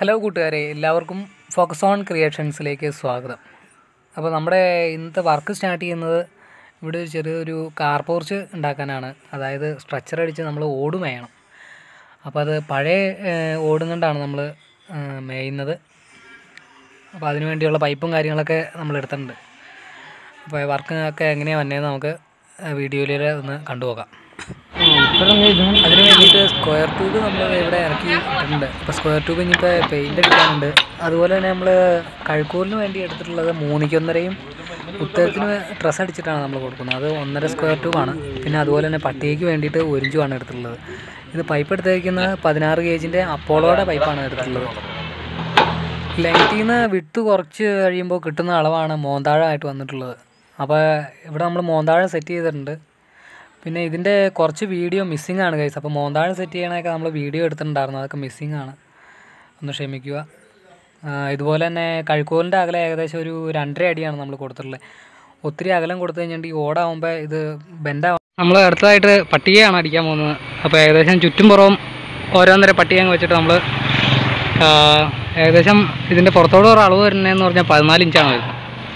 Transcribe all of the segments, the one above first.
Hello കൂട്ടുകാരെ എല്ലാവർക്കും focus on ക്രിയേഷൻസിലേക്ക് സ്വാഗതം അപ്പോൾ നമ്മുടെ ഇന്നത്തെ വർക്ക് സ്റ്റാർട്ട് ചെയ്യുന്നത് ഇവിടെ ഒരു ചെറിയൊരു കാർ പോർച്ച് ഉണ്ടാക്കാനാണ് അതായത് സ്ട്രക്ചർ അടിച്ച് നമ്മൾ ഓട് മേയണം അപ്പോൾ അത് പഴയ ഏഹ്, ഓടും കൊണ്ടാണ് നമ്മൾ ഏഹ്, മേയുന്നത് അപ്പോൾ അതിന് വേണ്ടിയുള്ള പൈപ്പും കാര്യങ്ങളൊക്കെ നമ്മൾ എടുത്തിട്ടുണ്ട് അപ്പോൾ വർക്കൊക്കെ എങ്ങനെയാണ് വന്നതെന്ന് നമുക്ക് വീഡിയോയിൽ ഒന്ന് കണ്ടു നോക്കാം അതിന് വേണ്ടിയിട്ട് സ്ക്വയർ ട്യൂബ് നമ്മൾ ഇവിടെ ഇറക്കി ഇട്ടിട്ടുണ്ട് അപ്പോൾ സ്ക്വയർ ട്യൂബ് ഇനിയിപ്പോൾ പെയിൻ്റ് അടിക്കാനുണ്ട് അതുപോലെ തന്നെ നമ്മൾ കഴുക്കൂറിന് വേണ്ടി എടുത്തിട്ടുള്ളത് മൂന്നിക്കൊന്നരയും ഉത്തരത്തിന് ഡ്രസ്സ് അടിച്ചിട്ടാണ് നമ്മൾ കൊടുക്കുന്നത് അത് ഒന്നര സ്ക്വയർ ട്യൂബാണ് പിന്നെ അതുപോലെ തന്നെ പട്ടികയ്ക്ക് വേണ്ടിയിട്ട് ഒരിഞ്ചുമാണ് എടുത്തിട്ടുള്ളത് ഇത് പൈപ്പ് എടുത്തേക്കുന്നത് പതിനാറ് ഗേജിൻ്റെ അപ്പോളോയുടെ പൈപ്പാണ് എടുത്തിട്ടുള്ളത് ലെങ്ത്തിൽ നിന്ന് വിട്ട് കുറച്ച് കഴിയുമ്പോൾ കിട്ടുന്ന അളവാണ് മോന്താഴമായിട്ട് വന്നിട്ടുള്ളത് അപ്പോൾ ഇവിടെ നമ്മൾ മോന്താഴം സെറ്റ് ചെയ്തിട്ടുണ്ട് പിന്നെ ഇതിൻ്റെ കുറച്ച് വീഡിയോ മിസ്സിംഗ് ആണ് ഗൈസ് അപ്പോൾ മോന്താഴം സെറ്റ് ചെയ്യണതൊക്കെ നമ്മൾ വീഡിയോ എടുത്തിട്ടുണ്ടായിരുന്നു അതൊക്കെ മിസ്സിംഗ് ആണ് ഒന്ന് ക്ഷമിക്കുക ആ, ഇതുപോലെ തന്നെ കഴുക്കോലിൻ്റെ അകലം ഏകദേശം ഒരു രണ്ടര അടിയാണ് നമ്മൾ കൊടുത്തിട്ടുള്ളത് ഒത്തിരി അകലം കൊടുത്തു കഴിഞ്ഞിട്ട് ഈ ഓടാകുമ്പോൾ ഇത് ബെൻഡാവും നമ്മൾ അടുത്തതായിട്ട് പട്ടികയാണ് അടിക്കാൻ പോകുന്നത് അപ്പോൾ ഏകദേശം ചുറ്റും പുറവും ഓരോന്നര പട്ടിക അങ്ങ് വെച്ചിട്ട് നമ്മൾ ഏകദേശം ഇതിൻ്റെ പുറത്തോട് ഒരു അളവ് വരുന്നതെന്ന് പറഞ്ഞാൽ പതിനാല് ഇഞ്ചാണ് വരുന്നത്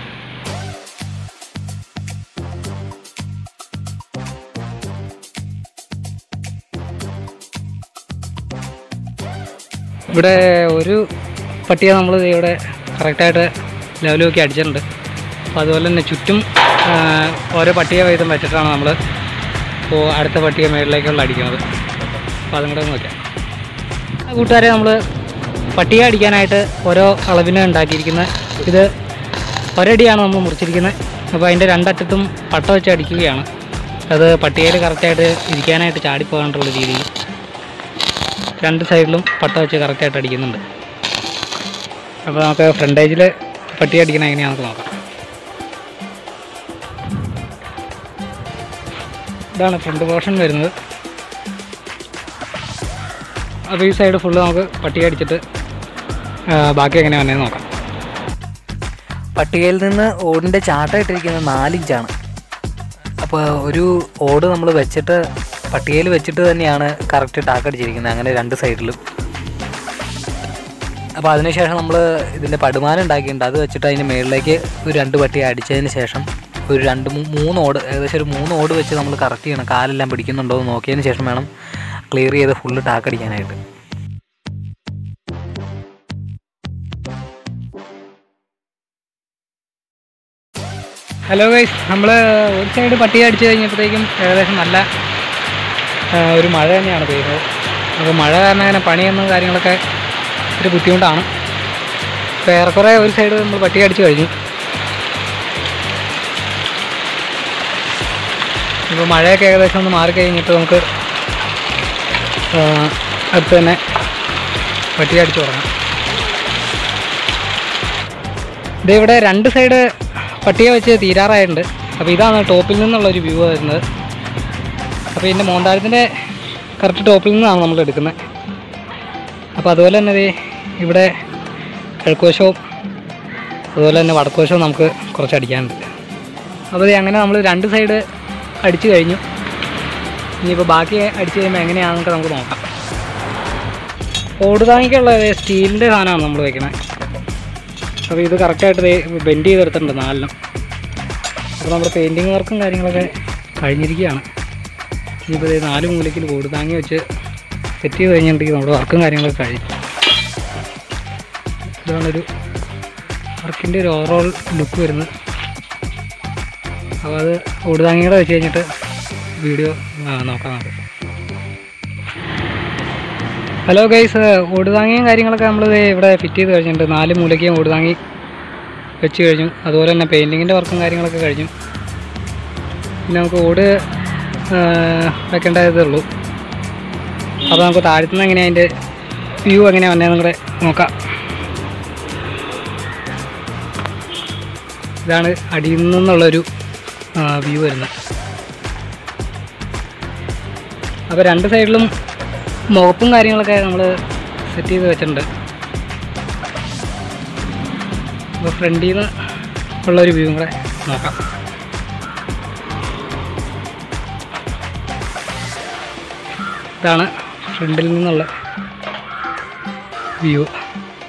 ഇവിടെ ഒരു പട്ടിക നമ്മൾ ഇവിടെ കറക്റ്റായിട്ട് ലെവൽ നോക്കി അടിച്ചിട്ടുണ്ട് അപ്പോൾ അതുപോലെ തന്നെ ചുറ്റും ആ, ഓരോ പട്ടിക വീതം വെച്ചിട്ടാണ് നമ്മൾ ഇപ്പോൾ അടുത്ത പട്ടിക മേളിലേക്കുള്ള അടിക്കുന്നത് അപ്പോൾ അതും കൂടെ ഒന്ന് നോക്കാം ആ കൂട്ടുകാരെ നമ്മൾ പട്ടിക അടിക്കാനായിട്ട് ഓരോ അളവിന് ഉണ്ടാക്കിയിരിക്കുന്നത് ഇത് ഒരടിയാണ് നമ്മൾ മുറിച്ചിരിക്കുന്നത് അപ്പോൾ അതിൻ്റെ രണ്ടറ്റത്തും പട്ട വെച്ച് അടിക്കുകയാണ് അത് പട്ടികയിൽ കറക്റ്റായിട്ട് ഇരിക്കാനായിട്ട് ചാടിപ്പോകാനുള്ള രീതിയിൽ രണ്ട് സൈഡിലും പട്ട വെച്ച് കറക്റ്റായിട്ട് അടിക്കുന്നുണ്ട് അപ്പോൾ നമുക്ക് ഫ്രണ്ടേജിൽ പട്ടി അടിക്കണം എങ്ങനെയാണെന്ന് നോക്കാം ഇതാണ് ഫ്രണ്ട് പോർഷൻ വരുന്നത് അപ്പോൾ ഈ സൈഡ് ഫുള്ള് നമുക്ക് പട്ടിക അടിച്ചിട്ട് ആ, ബാക്കി എങ്ങനെ വന്നതെന്ന് നോക്കാം പട്ടികയിൽ നിന്ന് ഓടിൻ്റെ ചാട്ടം ഇട്ടിരിക്കുന്നത് നാലിഞ്ചാണ് അപ്പോൾ ഒരു ഓട് നമ്മൾ വെച്ചിട്ട് പട്ടികയിൽ വെച്ചിട്ട് തന്നെയാണ് കറക്റ്റ് ടാക്കടിച്ചിരിക്കുന്നത് അങ്ങനെ രണ്ട് സൈഡിലും അപ്പോൾ അതിനുശേഷം നമ്മൾ ഇതിൻ്റെ പടുമാനം ഉണ്ടാക്കിയിട്ടുണ്ട് അത് വെച്ചിട്ട് അതിൻ്റെ മുകളിലേക്ക് ഒരു രണ്ട് പട്ടി അടിച്ചതിന് ശേഷം ഒരു രണ്ട് മൂ- മൂന്ന് ഓട് ഏകദേശം ഒരു മൂന്ന് ഓട് വെച്ച് നമ്മൾ കറക്റ്റ് ചെയ്യണം കാലെല്ലാം പിടിക്കുന്നുണ്ടോ എന്ന് നോക്കിയതിന് ശേഷം വേണം ക്ലിയർ ചെയ്ത് ഫുള്ള് ടാക്കടിക്കാനായിട്ട് ഹലോ ഗൈസ് നമ്മൾ ഒരു സൈഡ് പട്ടിക അടിച്ച് കഴിഞ്ഞപ്പോഴത്തേക്കും ഏകദേശം നല്ല ആ, ഒരു മഴ തന്നെയാണ് പെയ്യുന്നത് അപ്പോൾ മഴ കാരണം അങ്ങനെ പണിയൊന്നും കാര്യങ്ങളൊക്കെ ഒരു ബുദ്ധിമുട്ടാണ് അപ്പോൾ ഏറെക്കുറെ ഒരു സൈഡ് നമ്മൾ പട്ടിക അടിച്ച് കഴിഞ്ഞു ഇപ്പോൾ മഴയൊക്കെ ഏകദേശം ഒന്ന് മാറിക്കഴിഞ്ഞിട്ട് നമുക്ക് ആ, അടുത്ത് തന്നെ പട്ടിക അടിച്ച് തുടങ്ങാം ഇത് ഇവിടെ രണ്ട് സൈഡ് പട്ടിക വെച്ച് തീരാറായിട്ടുണ്ട് അപ്പോൾ ഇതാണ് ടോപ്പിൽ നിന്നുള്ള ഒരു വ്യൂ വരുന്നത് അപ്പോൾ ഇതിൻ്റെ മോന്താഴത്തിൻ്റെ കറക്റ്റ് ടോപ്പിൽ നിന്നാണ് നമ്മൾ എടുക്കുന്നത് അപ്പോൾ അതുപോലെ തന്നെ ദേ ഇവിടെ കിഴക്കുവശവും അതുപോലെ തന്നെ വടക്കുവശവും നമുക്ക് കുറച്ച് അടിക്കാനുണ്ട് അപ്പോൾ ദേ അങ്ങനെ നമ്മൾ രണ്ട് സൈഡ് അടിച്ചു കഴിഞ്ഞു ഇനിയിപ്പോൾ ബാക്കി അടിച്ച് കഴിയുമ്പോൾ എങ്ങനെയാണെന്നൊക്കെ നമുക്ക് നോക്കാം ഓടുതാങ്ങിക്കുള്ള സ്റ്റീലിൻ്റെ സാധനമാണ് നമ്മൾ വെക്കുന്നത് അപ്പോൾ ഇത് കറക്റ്റായിട്ട് ബെൻഡ് ചെയ്തെടുത്തിട്ടുണ്ട് നാലിനും അപ്പോൾ നമ്മുടെ പെയിൻറ്റിങ് വർക്കും കാര്യങ്ങളൊക്കെ കഴിഞ്ഞിരിക്കുകയാണ് ഇനിയിപ്പോൾ ഇത് നാല് മൂലയ്ക്കിൽ കൂട് താങ്ങി വെച്ച് സെറ്റ് ചെയ്ത് കഴിഞ്ഞിട്ടുണ്ടെങ്കിൽ നമ്മുടെ വർക്കും കാര്യങ്ങളൊക്കെ കഴിയും ഇതാണൊരു വർക്കിൻ്റെ ഒരു ഓവറോൾ ലുക്ക് വരുന്നത് അപ്പോൾ അത് ഓടുതാങ്ങിയുടെ വെച്ച് കഴിഞ്ഞിട്ട് വീഡിയോ നോക്കാം നമുക്ക് ഹലോ ഗൈസ് ഓടുതാങ്ങിയും കാര്യങ്ങളൊക്കെ നമ്മൾ ഇവിടെ ഫിറ്റ് ചെയ്ത് കഴിഞ്ഞിട്ടുണ്ട് നാല് മൂലയ്ക്കും ഓടുതാങ്ങി വെച്ച് കഴിഞ്ഞു അതുപോലെ തന്നെ പെയിൻറ്റിങ്ങിൻ്റെ വർക്കും കാര്യങ്ങളൊക്കെ കഴിഞ്ഞു പിന്നെ നമുക്ക് ഓട് ആ, വെക്കേണ്ടതേ ഉള്ളൂ അപ്പോൾ നമുക്ക് താഴത്തുനിന്ന് എങ്ങനെയാണ് അതിൻ്റെ വ്യൂ എങ്ങനെയാണ് വന്നതെന്നും കൂടെ നോക്കാം ഇതാണ് അടിയിൽ നിന്നുള്ളൊരു വ്യൂ വരുന്നത് അപ്പോൾ രണ്ട് സൈഡിലും മുഖപ്പും കാര്യങ്ങളൊക്കെ നമ്മൾ സെറ്റ് ചെയ്ത് വെച്ചിട്ടുണ്ട് അപ്പോൾ ഫ്രണ്ടിൽ നിന്ന് ഉള്ളൊരു വ്യൂ കൂടെ നോക്കാം ഇതാണ് ഫ്രണ്ടിൽ നിന്നുള്ള വ്യൂ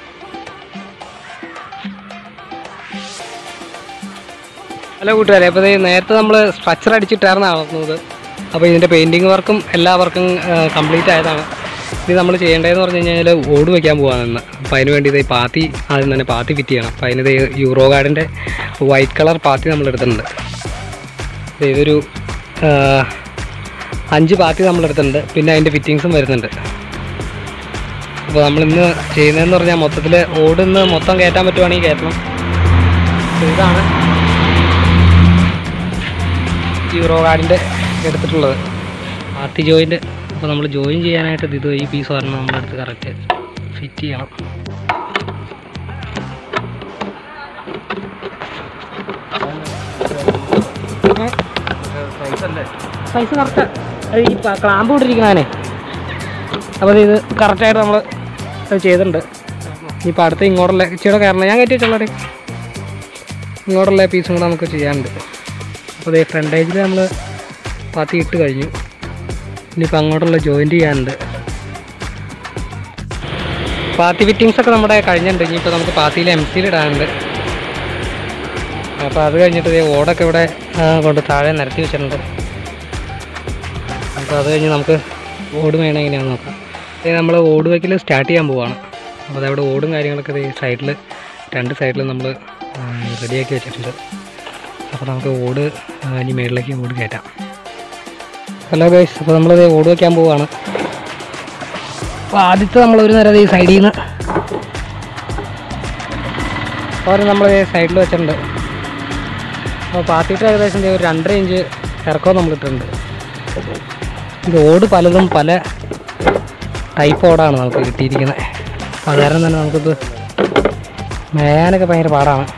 ഹലോ കൂട്ടുകാരെ അപ്പോൾ നേരത്തെ നമ്മൾ സ്ട്രക്ചർ അടിച്ചിട്ടായിരുന്നു നടന്നത് അപ്പോൾ ഇതിൻ്റെ പെയിൻറ്റിങ് വർക്കും എല്ലാ വർക്കും കംപ്ലീറ്റ് ആയതാണ് ഇനി നമ്മൾ ചെയ്യേണ്ടതെന്ന് പറഞ്ഞു കഴിഞ്ഞാൽ ഓട് വയ്ക്കാൻ പോകാമെന്ന് അപ്പോൾ അതിന് വേണ്ടി ഇത് പാത്തി ആദ്യം തന്നെ പാത്തി ഫിറ്റ് ചെയ്യണം അപ്പോൾ അതിന് യൂറോ ഗാർഡിൻ്റെ വൈറ്റ് കളർ പാത്തി നമ്മൾ എടുത്തിട്ടുണ്ട് ദേ ഇതൊരു ആ, അഞ്ച് പാത്തി നമ്മൾ എടുത്തിട്ടുണ്ട് പിന്നെ അതിൻ്റെ ഫിറ്റിങ്സും വരുന്നുണ്ട് അപ്പോൾ നമ്മളിന്ന് ചെയ്യുന്നതെന്ന് പറഞ്ഞാൽ മൊത്തത്തിൽ ഓടിന്ന് മൊത്തം കയറ്റാൻ പറ്റുവാണെങ്കിൽ കയറ്റണം അപ്പോൾ ഇതാണ് യൂറോ കാർഡിൻ്റെ എടുത്തിട്ടുള്ളത് പാർട്ടി ജോയിൻ്റ് അപ്പോൾ നമ്മൾ ജോയിൻ ചെയ്യാനായിട്ട് ഇത് ഈ പീസ് പറഞ്ഞാൽ നമ്മുടെ അടുത്ത് കറക്റ്റ് ഫിറ്റ് ചെയ്യണം സൈസ് കറക്റ്റ് ഈ ക്ലാമ്പ് കൊണ്ടിരിക്കണേ അപ്പോൾ ഇത് കറക്റ്റായിട്ട് നമ്മൾ ചെയ്തിട്ടുണ്ട് ഇനിയിപ്പോൾ അടുത്ത് ഇങ്ങോട്ടുള്ള ഇച്ചിരി കയറണം ഞാൻ കയറ്റി വെച്ചുള്ളത് ഇങ്ങോട്ടുള്ള പീസും കൂടെ നമുക്ക് ചെയ്യാനുണ്ട് അപ്പോൾ അതേ ഫ്രണ്ടേജിൽ നമ്മൾ പാത്തി ഇട്ട് കഴിഞ്ഞു ഇനിയിപ്പോൾ അങ്ങോട്ടുള്ള ജോയിൻറ്റ് ചെയ്യാനുണ്ട് പാത്തി ഫിറ്റിങ്സ് ഒക്കെ നമ്മുടെ കഴിഞ്ഞിട്ടുണ്ട് ഇനിയിപ്പോൾ നമുക്ക് പാത്തിയിൽ എം സിയിൽ ഇടാനുണ്ട് അപ്പോൾ അത് കഴിഞ്ഞിട്ട് ദേ ഓടൊക്കെ ഇവിടെ ആ, കൊണ്ട് താഴെ നിരത്തി വെച്ചിട്ടുണ്ട് അപ്പോൾ അത് കഴിഞ്ഞ് നമുക്ക് ഓട് വേണം എങ്ങനെയാണെന്ന് നോക്കാം ഇത് നമ്മൾ ഓട് വയ്ക്കൽ സ്റ്റാർട്ട് ചെയ്യാൻ പോവാണ് അപ്പോൾ അതവിടെ ഓടും കാര്യങ്ങളൊക്കെ ഈ സൈഡിൽ രണ്ട് സൈഡിലും നമ്മൾ റെഡിയാക്കി വെച്ചിട്ടുണ്ട് അപ്പോൾ നമുക്ക് ഓട് ആ, ഇനി മേളിലേക്ക് ഓട് കയറ്റാം ഹലോ ഗൈസ് അപ്പോൾ നമ്മളിത് ഓട് വയ്ക്കാൻ പോവാണ് അപ്പോൾ ആദ്യത്തെ നമ്മൾ ഒരു നേരം ഈ സൈഡിൽ നിന്ന് അവർ നമ്മൾ സൈഡിൽ വെച്ചിട്ടുണ്ട് അപ്പോൾ പാത്തിയിട്ട് ഏകദേശം ദേ ഒരു രണ്ടര ഇഞ്ച് ഇറക്കവും നമ്മൾ ഇട്ടിട്ടുണ്ട് ഇത് ഓട് പലതും പല ടൈപ്പ് ഓടാണ് നമുക്ക് കിട്ടിയിരിക്കുന്നത് അപ്പോൾ അത് കാരണം തന്നെ നമുക്കിത് മേയാനൊക്കെ ഭയങ്കര പാടാണ്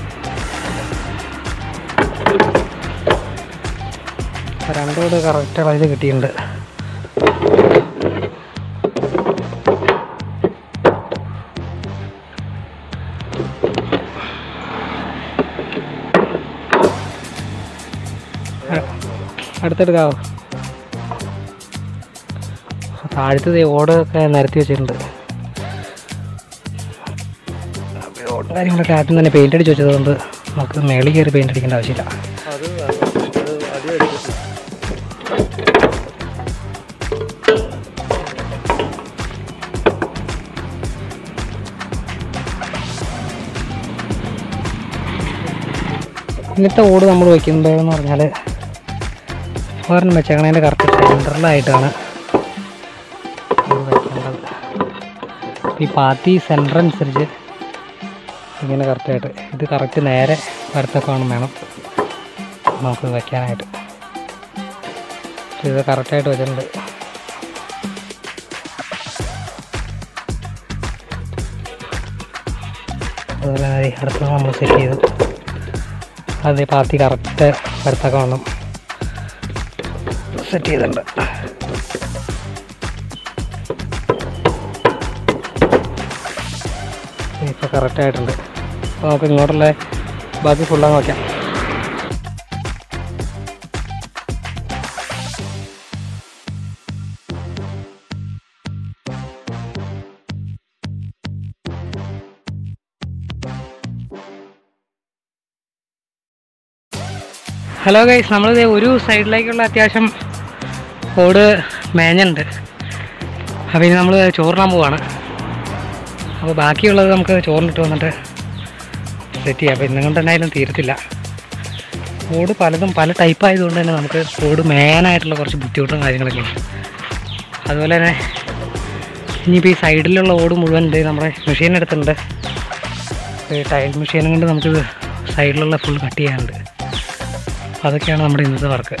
അപ്പോൾ രണ്ടോട് കറക്റ്റ് അളവിൽ കിട്ടിയിട്ടുണ്ട് അടുത്തെടുക്കാവോ താഴത്ത് ദേ ഓടൊക്കെ നിരത്തി വെച്ചിട്ടുണ്ട് അപ്പോൾ ഈ ഓടും കാര്യങ്ങളൊക്കെ ആദ്യം തന്നെ പെയിൻ്റ് അടിച്ച് വെച്ചതുകൊണ്ട് നമുക്ക് മേളിൽ കയറി പെയിൻ്റ് അടിക്കേണ്ട ആവശ്യമില്ല അത് അത് അധികം അടിക്കത്തില്ല. ഇന്നത്തെ ഓട് നമ്മൾ വയ്ക്കുന്നതെന്ന് പറഞ്ഞാൽ ഒരെണ്ണം വെച്ചേക്കണതിൻ്റെ കറക്റ്റ് സെൻറ്ററിലായിട്ടാണ് ഓട് വയ്ക്കേണ്ടത് ഈ പാത്തി സെൻറ്റർ അനുസരിച്ച് ഇങ്ങനെ കറക്റ്റായിട്ട് ഇത് കറക്റ്റ് നേരെ വരത്തൊക്കെ വേണം നമുക്ക് വയ്ക്കാനായിട്ട് ഇത് കറക്റ്റായിട്ട് വെച്ചിട്ടുണ്ട് അതുപോലെ ദേ അടുത്തത് നമ്മൾ സെറ്റ് ചെയ്തു അത് പാത്തി കറക്റ്റ് വരത്തൊക്കെ വേണം സെറ്റ് ചെയ്തിട്ടുണ്ട് ഇപ്പോൾ കറക്റ്റ് ആയിട്ടുണ്ട് അപ്പോൾ നമുക്ക് ഇങ്ങോട്ടുള്ള ബാക്കി ഫുള്ളങ്ങ് വയ്ക്കാം ഹലോ ഗൈസ് നമ്മളിത് ഒരു സൈഡിലേക്കുള്ള അത്യാവശ്യം ഓട് മേഞ്ഞുണ്ട് അപ്പോൾ ഇനി നമ്മൾ ചോറിനാൻ പോവാണ് അപ്പോൾ ബാക്കിയുള്ളത് നമുക്ക് ചോറിനിട്ട് വന്നിട്ട് സെറ്റ് ചെയ്യാം അപ്പോൾ ഇന്നും കൊണ്ട് എന്തായാലും തീരത്തില്ല ഓട് പലതും പല ടൈപ്പ് ആയതുകൊണ്ട് തന്നെ നമുക്ക് ഓട് മേയാനായിട്ടുള്ള കുറച്ച് ബുദ്ധിമുട്ടും കാര്യങ്ങളൊക്കെ ഉണ്ട് അതുപോലെ തന്നെ ഇനിയിപ്പോൾ ഈ സൈഡിലുള്ള ഓട് മുഴുവൻ ഇത് നമ്മുടെ മെഷീൻ എടുത്തിട്ടുണ്ട് ഈ ടൈൽ മെഷീനും കൊണ്ട് നമുക്ക് സൈഡിലുള്ള ഫുൾ കട്ട് ചെയ്യാനുണ്ട് അപ്പോൾ അതൊക്കെയാണ് നമ്മുടെ ഇന്നത്തെ വർക്ക്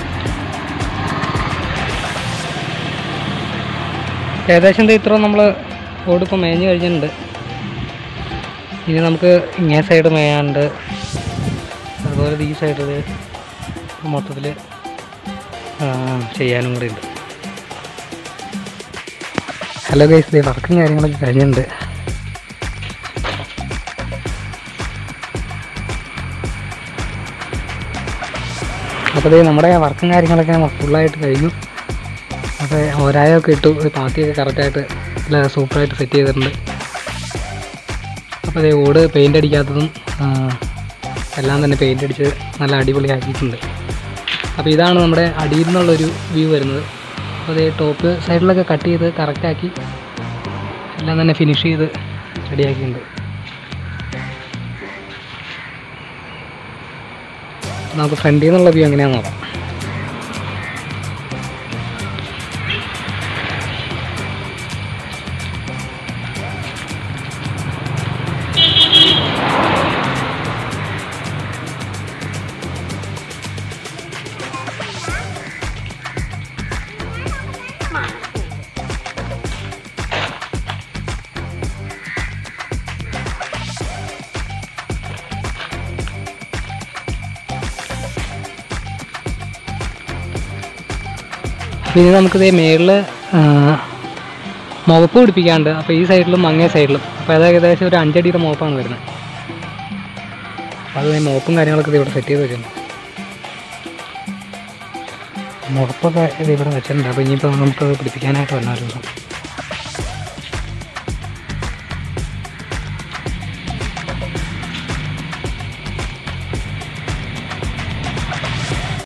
ഏകദേശം ദേ ഇത്ര നമ്മൾ ഓടിപ്പോൾ മേഞ്ഞ് കഴിഞ്ഞിട്ടുണ്ട് ഇനി നമുക്ക് ഇങ്ങേ സൈഡ് മേയാണ്ട് അതുപോലെ ഈ സൈഡിൽ മൊത്തത്തിൽ ചെയ്യാനും കൂടി ഉണ്ട് ഹലോ ഗൈസ് ദേ വർക്കും കാര്യങ്ങളൊക്കെ കഴിഞ്ഞിട്ടുണ്ട് അപ്പോൾ ദേ നമ്മുടെ വർക്കും കാര്യങ്ങളൊക്കെ ഫുള്ളായിട്ട് കഴിഞ്ഞു അപ്പോൾ ഒരായൊക്കെ ഇട്ടു ഒരു പാത്തിയൊക്കെ കറക്റ്റായിട്ട് നല്ല സൂപ്പറായിട്ട് സെറ്റ് ചെയ്തിട്ടുണ്ട് അപ്പോൾ അതേ ഓട് പെയിൻ്റ് അടിക്കാത്തതും ആ, എല്ലാം തന്നെ പെയിൻ്റ് അടിച്ച് നല്ല അടിപൊളിയാക്കിയിട്ടുണ്ട് അപ്പോൾ ഇതാണ് നമ്മുടെ അടിയിൽ നിന്നുള്ളൊരു വ്യൂ വരുന്നത് അപ്പോൾ അതേ ടോപ്പ് സൈഡിലൊക്കെ കട്ട് ചെയ്ത് കറക്റ്റാക്കി എല്ലാം തന്നെ ഫിനിഷ് ചെയ്ത് റെഡിയാക്കിയിട്ടുണ്ട് നമുക്ക് ഫ്രണ്ടിൽ നിന്നുള്ള വ്യൂ എങ്ങനെയാണെന്ന് നോക്കാം പിന്നെ നമുക്കിതേ മേളിൽ മുഖപ്പ് പിടിപ്പിക്കാണ്ട് അപ്പോൾ ഈ സൈഡിലും അങ്ങേ സൈഡിലും അപ്പോൾ അത് ഏകദേശം ഒരു അഞ്ചടിയുടെ മോപ്പാണ് വരുന്നത് അപ്പോൾ അത് മോപ്പും കാര്യങ്ങളൊക്കെ ഇത് ഇവിടെ സെറ്റ് ചെയ്ത് വെച്ചിട്ടുണ്ട് മുഖപ്പൊക്കെ ഇത് ഇവിടെ വെച്ചിട്ടുണ്ട് അപ്പോൾ ഇനിയിപ്പോൾ നമുക്കത് പിടിപ്പിക്കാനായിട്ട് വരണം ഒരു ദിവസം